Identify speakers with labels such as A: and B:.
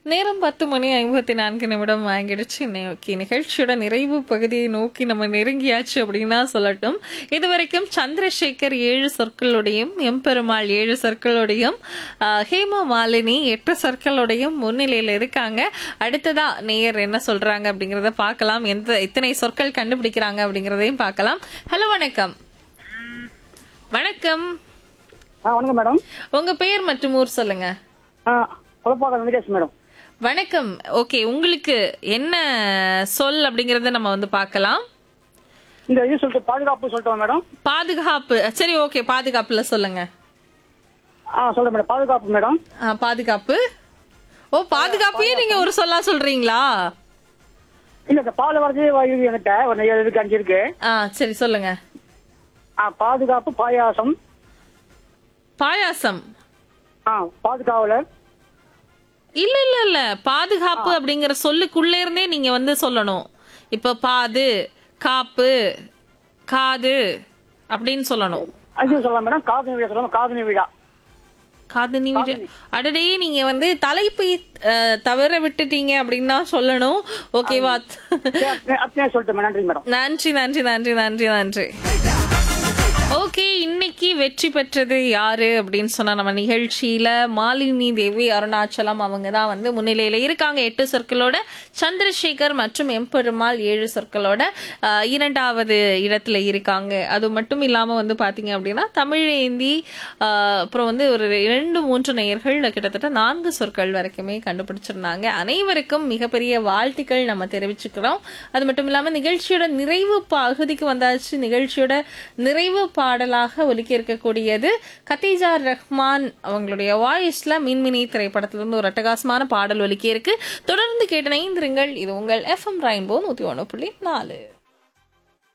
A: நேரம் பத்து மணி ஐம்பத்தி நான்கு நிமிடம் வாங்கிடுச்சு இன்னைக்கு நிகழ்ச்சியோட நிறைவு பகுதியை நோக்கி நம்ம நெருங்கியாச்சு அப்படின்னா சொல்லட்டும் இதுவரைக்கும் சந்திரசேகர் ஏழு சொற்களுடையும் எம்பெருமாள் ஏழு சொற்களுடையும் ஆஹ், ஹேமா மாலினி எட்டு சொற்களுடையும் முன்னிலையில் இருக்காங்க அடுத்ததா நேயர் என்ன சொல்றாங்க அப்படிங்கறத பார்க்கலாம் எந்த எத்தனை சொற்கள் கண்டுபிடிக்கிறாங்க அப்படிங்கறதையும் பார்க்கலாம் ஹலோ வணக்கம் வணக்கம்
B: ஆ வணக்கம் மேடம்
A: உங்க பெயர் மற்றும் ஊர் சொல்லுங்க
B: ஆ குழப்பாக்கம் வெங்கடேஷ் மேடம்
A: வணக்கம் ஓகே உங்களுக்கு என்ன சொல் அப்படிங்கறத நம்ம வந்து பார்க்கலாம்
B: இந்த இது சொல்லிட்டு பாதுகாப்பு சொல்லிட்டோம் மேடம்
A: பாதுகாப்பு சரி ஓகே பாதுகாப்புல சொல்லுங்க
B: ஆ சொல்றேன் மேடம் பாதுகாப்பு மேடம்
A: ஆ, பாதுகாப்பு ஓ பாதுகாப்பையே நீங்க ஒரு சொல்லா சொல்றீங்களா
B: இல்ல இந்த பால் வரது இது என்கிட்ட ஒரு ஏழு இருக்கு அஞ்சு இருக்கு
A: ஆ சரி சொல்லுங்க
B: ஆ பாதுகாப்பு பாயாசம்
A: பாயாசம்
B: ஆ பாதுகாவலர்
A: இல்ல இல்ல இல்ல பாதுகாப்பு அப்படிங்கிற சொல்லுக்குள்ள இருந்தே நீங்க வந்து சொல்லணும் இப்ப பாது காப்பு காது அப்படின்னு சொல்லணும்
B: அது சொல்லலாம் மேடம் காதணி விழா சொல்லலாம் காதணி விழா
A: காதணி விடு அடடே நீங்க வந்து தலைப்பை அஹ், தவற விட்டுட்டீங்க அப்படின்னா சொல்லணும் ஓகேவா
B: சரி, அப்படியே சொல்லிட்டேன் மேடம் நன்றி மேடம்
A: நன்றி நன்றி நன்றி நன்றி நன்றி ஓகே இன்னைக்கு வெற்றி பெற்றது யாரு அப்படின்னு சொன்னா நம்ம நிகழ்ச்சியில மாலினி தேவி அருணாச்சலம் அவங்க தான் வந்து முன்னிலையில இருக்காங்க எட்டு சொற்களோட சந்திரசேகர் மற்றும் எம்பெருமாள் ஏழு சொற்களோட ஆஹ், இரண்டாவது இடத்துல இருக்காங்க அது மட்டும் இல்லாம வந்து பாத்தீங்க அப்படின்னா தமிழேந்தி ஆஹ், அப்புறம் வந்து ஒரு இரண்டு மூன்று நேயர்கள் கிட்டத்தட்ட நான்கு சொற்கள் வரைக்குமே கண்டுபிடிச்சிருந்தாங்க அனைவருக்கும் மிகப்பெரிய வாழ்த்துக்கள் நம்ம தெரிவிச்சுக்கிறோம் அது மட்டும் இல்லாம நிகழ்ச்சியோட நிறைவு பகுதிக்கு வந்தாச்சு நிகழ்ச்சியோட நிறைவு பாடலாக ஒலிக்க இருக்கக்கூடியது கத்தீஜா ரஹ்மான் அவங்களுடைய வாய்ஸ்ல மின்மினி திரைப்படத்திலிருந்து ஒரு அட்டகாசமான பாடல் ஒலிக்க இருக்கு தொடர்ந்து கேட்டு இணைந்திருங்கள் இது உங்கள் எஃப்எம் ரெயின்போ நூத்தி ஒன்று புள்ளி நாலு